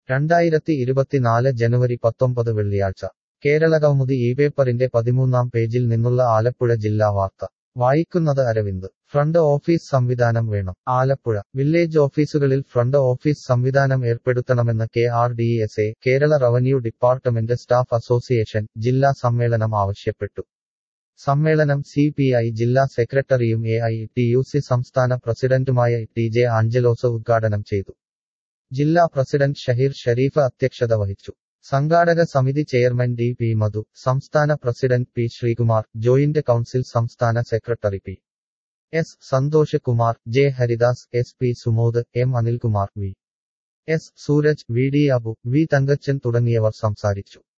രണ്ടായിരത്തി ഇരുപത്തിനാല് ജനുവരി പത്തൊമ്പത് വെള്ളിയാഴ്ച കേരളകൗമുദി ഈ പേപ്പറിന്റെ പതിമൂന്നാം പേജിൽ നിന്നുള്ള ആലപ്പുഴ ജില്ലാ വാർത്ത വായിക്കുന്നത് അരവിന്ദ് ഫ്രണ്ട് ഓഫീസ് സംവിധാനം വേണം ആലപ്പുഴ വില്ലേജ് ഓഫീസുകളിൽ ഫ്രണ്ട് ഓഫീസ് സംവിധാനം ഏർപ്പെടുത്തണമെന്ന് K R D S A Kerala revenue department staff association ജില്ലാ സമ്മേളനം ആവശ്യപ്പെട്ടു സമ്മേളനം സി പി ഐ ജില്ലാ സെക്രട്ടറിയും A I T U C സംസ്ഥാന പ്രസിഡന്റുമായ ടി ജെ ആഞ്ചലോസ് ഉദ്ഘാടനം ചെയ്തു ജില്ലാ പ്രസിഡന്റ് ഷഹീർ ഷരീഫ് അധ്യക്ഷത വഹിച്ചു സംഘാടക സമിതി ചെയർമാൻ ഡി പി മധു സംസ്ഥാന president P Sreekumar joint council സംസ്ഥാന secretary P S Santhosh Kumar J Haridas S P Sumod M Anilkumar V S Sooraj V D Abu V Thankachan തുടങ്ങിയവർ സംസാരിച്ചു